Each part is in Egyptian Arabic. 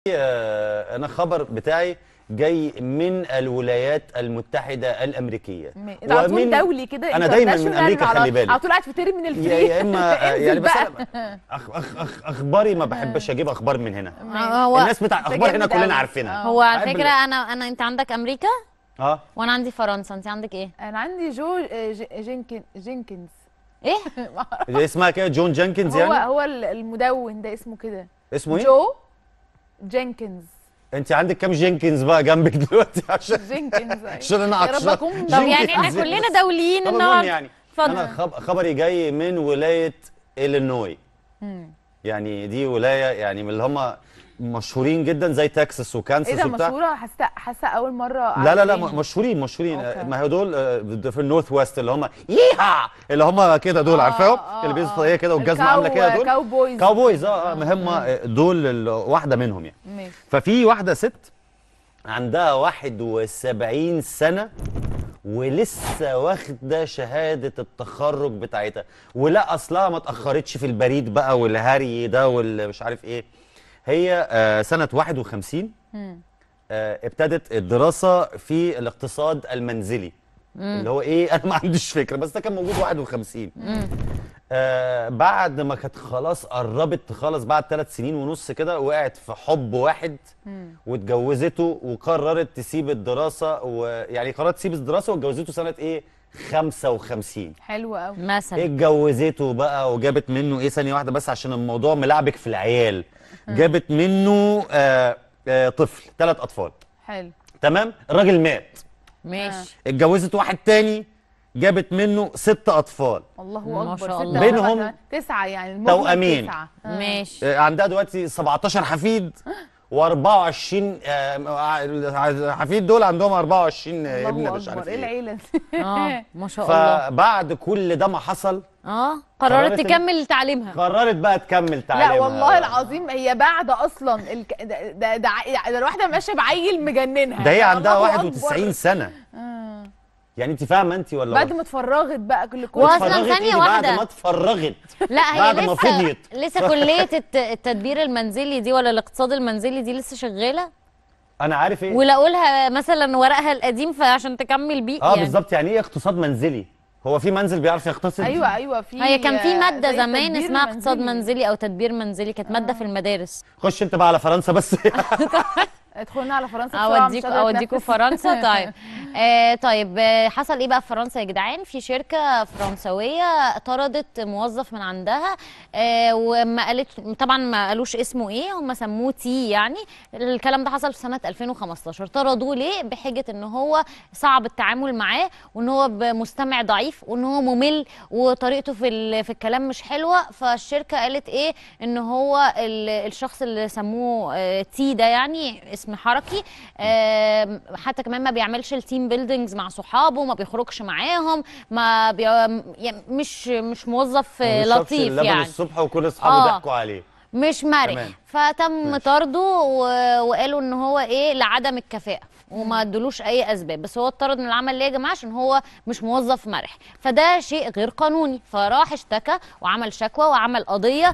آه، انا خبر بتاعي جاي من الولايات المتحده الامريكيه انت على طول دولي كده أنا دايماً من international أمريكا، على- خلي بالك. على طول قاعد في تيري من يا الفري يا اما آه، انزل يعني بس بقى. أنا أخ أخ أخ اخباري ما بحبش اجيب اخبار من هنا هو الناس بتاع اخبار هنا جامد كلنا أوي. عارفينها هو على بحب فكره ال- انا انا انت عندك امريكا اه وانا عندي فرنسا انت عندك ايه انا عندي جو آه، ج- جينكن جينكنز ايه دي اسمها كده جون جينكنز هو يعني هو ال- المدون ده اسمه كده اسمه ايه جو جينكنز انت عندك كام جينكنز بقى جنبك دلوقتي عشان جينكنز أيوة. عشان انا يا رب عطشان أكون طب يعني احنا جينكنز. كلنا دوليين طب المهم النهارده يعني اتفضل انا خب... خبري جاي من ولايه الينوي يعني دي ولايه يعني من اللي هم مشهورين جدا زي تكساس وكانساس ايه ده وبتاع مشهوره حاسه حاسه اول مره لا لا لا أعرف م- مشهورين مشهورين أوكي. آه، ما هو دول آه، في النورث ويست اللي هم ييها اللي هم كده دول آه، عارفاهم آه، اللي بيلبسوا آه. طاقيه كده والجزمه عامله كده الكاو- دول كاوبويز كاوبويز اه آه، ما هم آه، دول ال- واحده منهم يعني ماشي ففي واحده ست عندها 71 سنه ولسه واخده شهاده التخرج بتاعتها ولا اصلها ما اتاخرتش في البريد بقى والهري ده والمش عارف ايه هي آه، سنه 51 آه، ابتدت الدراسه في الاقتصاد المنزلي اللي هو ايه انا ما عنديش فكره بس ده كان موجود 51 آه بعد ما كانت خلاص قربت تخلص بعد ثلاث سنين ونص كده وقعت في حب واحد واتجوزته وقررت تسيب الدراسه ويعني قررت تسيب الدراسه واتجوزته سنه ايه 55 حلو قوي مثلا اتجوزته بقى وجابت منه ايه ثانيه واحده بس عشان الموضوع ملعبك في العيال جابت منه آه آه طفل ثلاث اطفال حلو تمام الراجل مات ماشي اتجوزت واحد تاني جابت منه ست اطفال الله ما اكبر شاء ستة الله. بينهم سبعة، تسعة يعني المجمل توأمين. تسعة. آه. ماشي آه، عندها دلوقتي 17 حفيد و24 حفيد دول عندهم 24 الله ابن مش اكبر عارف ايه ايه العيله دي اه ما شاء الله فبعد كل ده ما حصل اه قررت قررت إن- تكمل تعليمها قررت بقى تكمل تعليمها لا والله العظيم هي بعد اصلا الك... ده ده, ده, ع- ده الواحده ماشيه بعيل مجننها ده هي يعني عندها الله 91 أكبر. سنه آه. يعني انت فاهمه انت ولا بعد ما اتفرغت بقى كل كل وأصلاً اتفرغت ثانية إيه بعد واحدة. ما اتفرغت لا هي بعد ما لسه فضيت. لسه كليه الت- التدبير المنزلي دي ولا الاقتصاد المنزلي دي لسه شغاله انا عارف ايه ولقوا لها مثلا ورقها القديم فعشان تكمل بيه اه يعني. بالظبط يعني ايه اقتصاد منزلي هو في منزل بيعرف يقتصد ايوه ايوه في هي كان في ماده زي زمان تدبير اسمها اقتصاد منزلي او تدبير منزلي كانت ماده في المدارس خش انت بقى على فرنسا بس ادخلنا على فرنسا بسرعة، مش اوديكوا قادرة اوديكوا أتنفس. فرنسا طيب آه طيب آه حصل ايه بقى في فرنسا يا جدعان في شركه فرنسويه طردت موظف من عندها آه وما قالت طبعا ما قالوش اسمه ايه هم سموه تي يعني الكلام ده حصل في سنه 2015 طردوه ليه بحجه ان هو صعب التعامل معاه وان هو مستمع ضعيف وان هو ممل وطريقته في ال- في الكلام مش حلوه فالشركه قالت ايه ان هو ال- الشخص اللي سموه آه، تي ده يعني اسم حركي آم، حتى كمان ما بيعملش التيم بيلدينجز مع صحابه ما بيخرجش معاهم ما بي... يعني مش مش موظف آه، ما بيشربش لطيف اللبن يعني الصبح وكل اصحابه آه. ضحكوا عليه مش مرح تمام. فتم ماشي. طرده و... وقالوا ان هو ايه لعدم الكفاءه وما ادولوش اي اسباب بس هو اتطرد من العمل ليه يا جماعه عشان هو مش موظف مرح فده شيء غير قانوني فراح اشتكى وعمل شكوى وعمل قضيه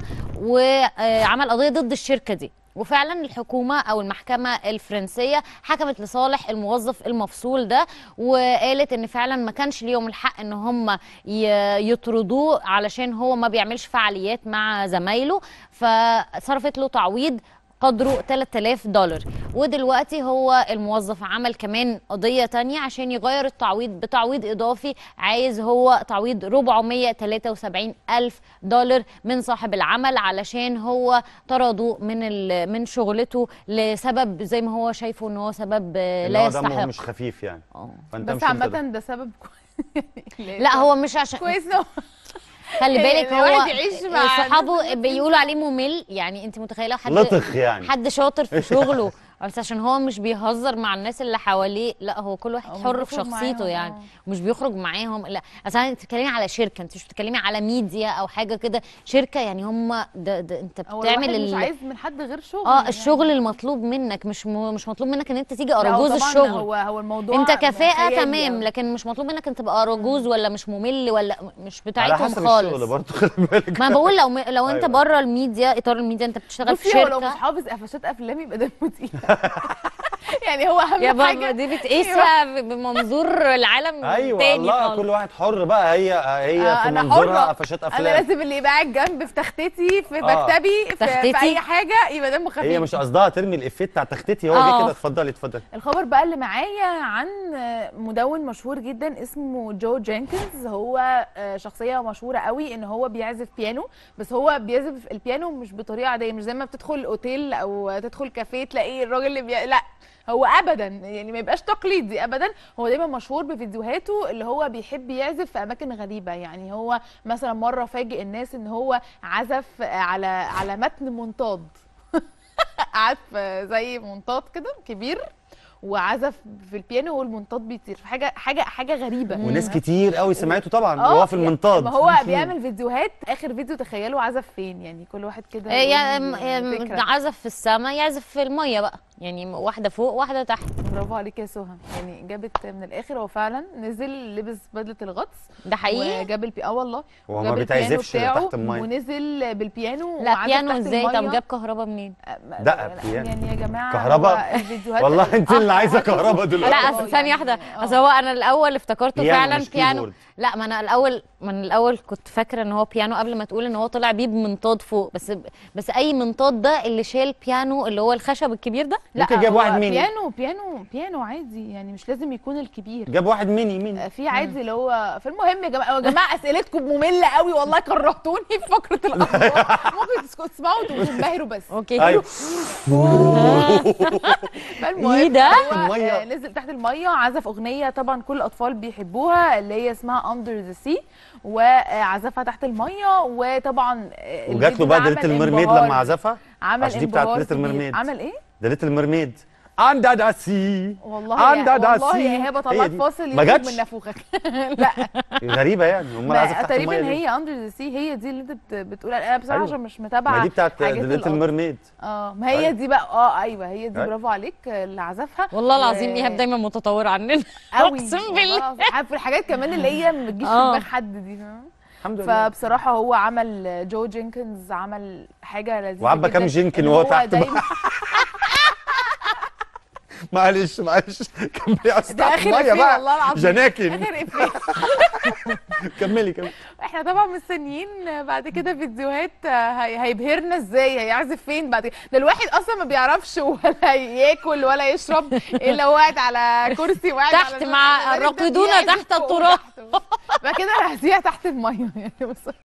وعمل قضيه ضد الشركه دي وفعلا الحكومه او المحكمه الفرنسيه حكمت لصالح الموظف المفصول ده وقالت ان فعلا ما كانش ليهم الحق ان هم ي- يطردوه علشان هو ما بيعملش فعاليات مع زمايله فصرفت له تعويض قدره 3000 دولار ودلوقتي هو الموظف عمل كمان قضية تانية عشان يغير التعويض بتعويض إضافي عايز هو تعويض 473 ألف دولار من صاحب العمل علشان هو طرده من ال- من شغلته لسبب زي ما هو شايفه ان هو سبب آه، اللي لا هو دمه يستحق مش خفيف يعني آه. فانت بس مش انت ده. عامة ده سبب كويس لا هو مش عشان كويس إن هو- خلي بالك هو الواحد يعيش مع صحابه الناس بيقولوا عليه ممل يعني انت متخيله حد لطخ يعني حد شاطر في شغله بس عشان هو مش بيهزر مع الناس اللي حواليه لا هو كل واحد أو مش حر في بيخرج شخصيته معاهم، يعني آه. مش بيخرج معاهم لا اصل انت بتتكلمي على شركه انت مش بتتكلمي على ميديا او حاجه كده شركه يعني هم ده, ده انت هو بتعمل الواحد مش ال- عايز من حد غير شغل اه يعني. الشغل المطلوب منك مش م... مش مطلوب منك ان انت تيجي لا، هو اراجوز طبعاً الشغل هو هو الموضوع انت كفاءه خيالي تمام أوي. لكن مش مطلوب منك انت تبقى اراجوز ولا مش ممل ولا مش على بتاعتهم حسب خالص الشغل برضه خلي بالك ما بقول لو لو انت أيوة. بره الميديا اطار الميديا انت بتشتغل في بصي هو لو مش شركه حافظ قفشات افلام يبقى دمه تقيل يعني هو اهم يا بابا حاجه دي بتقيسها ب- بمنظور العالم ايوه تاني الله خالص. كل واحد حر بقى هي هي آه، في أنا منظورها حرة. قفشات انا افلام لازم اللي يبقى قاعد جنب في تختتي في آه. مكتبي في, تختتي؟ في اي حاجه يبقى دمه خفيف هي مش قصدها ترمي الافيه بتاع تختتي هو آه. جه كده اتفضلي اتفضلي الخبر بقى اللي معايا عن مدون مشهور جدا اسمه جو جينكنز هو شخصيه مشهوره قوي ان هو بيعزف بيانو بس هو بيعزف البيانو مش بطريقه عاديه مش زي ما بتدخل اوتيل او تدخل كافيه تلاقي الراجل اللي بي... لا هو ابدا يعني ما يبقاش تقليدي ابدا هو دايما مشهور بفيديوهاته اللي هو بيحب يعزف في اماكن غريبه يعني هو مثلا مره فاجئ الناس ان هو عزف على على متن منطاد قعد في زي منطاد كده كبير وعزف في البيانو والمنطاد بيطير حاجه حاجه حاجه غريبه وناس كتير قوي سمعته طبعا اه وهو في المنطاد ما هو بيعمل فيديوهات اخر فيديو تخيلوا عزف فين يعني كل واحد كده إيه يقول يعني لي فكرة. عزف في السماء يعزف في الميه بقى يعني واحده فوق واحده تحت برافو عليك يا سهى يعني جابت من الاخر هو فعلا نزل لبس بدله الغطس ده حقيقي وجاب البي اه والله هو ما وجاب البيانو بيتعزفش بتاعه تحت المية. ونزل بالبيانو لا وعزف بيانو تحت ازاي طب المية. جاب كهرباء منين أه، لا، بيانو. يعني يا جماعه كهرباء؟ هو الفيديوهات والله انت اللي آه، عايزه هتشوفوا. كهرباء دلوقتي لا آه، اصل ثانيه يعني- واحده آه. اصل هو انا الاول افتكرته بيانو فعلا مش بيانو كيبورد. لا ما انا الاول من الاول كنت فاكره ان هو بيانو قبل ما تقول ان هو طلع بيه بمنطاد فوق بس بس اي منطاد ده اللي شايل بيانو اللي هو الخشب الكبير ده لا ممكن جاب هو واحد ميني. بيانو بيانو بيانو عادي يعني مش لازم يكون الكبير جاب واحد ميني ميني في عادي اللي هو في المهم يا جماعه يا جماعه اسئلتكم ممله قوي والله كرهتوني في فقره الاخبار ممكن تسكتوا تسمعوا وتنبهروا بس اوكي ايوه فالمهم إيه ده؟ هو المية. آه، نزل تحت الميه عزف اغنيه طبعا كل الاطفال بيحبوها اللي هي اسمها اندر ذا سي وعزفها تحت الميه وطبعا آه، وجات له الفيديو بقى ده ده ليتل عمل ميرميد انبهار. لما عزفها عمل عشان دي بتاعت انبهار ليتل كبير. ميرميد عمل ايه ده ليتل ميرميد اندا دا سي والله اندا يا دا والله سي يا هبه هي طلعت دي. فاصل ما يخرج جاتش من نافوخك لا غريبه يعني امال ما عازف تحت تقريبا الميه ليه؟ هي اندر ذا سي هي دي اللي انت بت- بتقول انا بصراحه أيوة. عشان مش متابعه ما دي بتاعت حاجات ليتل الأطفال. ميرميد اه ما هي أيوة. دي بقى اه ايوه هي دي أيوة. برافو عليك آه، اللي عزفها والله العظيم و- ايهاب دايما متطور عننا قوي اقسم والله بالله العظيم. عارف الحاجات كمان اللي هي ما بتجيش في آه. دماغ حد دي فاهم؟ الحمد لله فبصراحه هو عمل جو جينكنز عمل حاجه لذيذه وعبى جدا كام جينكن إن وهو هو تحت بقى. دايما معلش معلش كان بيعص ده تحت اخر الميه إفيه بقى والله العظيم جناكن اخر افيه كملي كملي احنا طبعا مستنيين بعد كده فيديوهات هي- هيبهرنا ازاي هيعزف فين بعد كده ده الواحد اصلا ما بيعرفش ولا ياكل ولا يشرب الا هو قاعد على كرسي وقاعد تحت على مع الراجل ده الراقدون بيعزف تحت فوق التراب. وتحت. بعد كده رهزيها تحت الميه يعني بص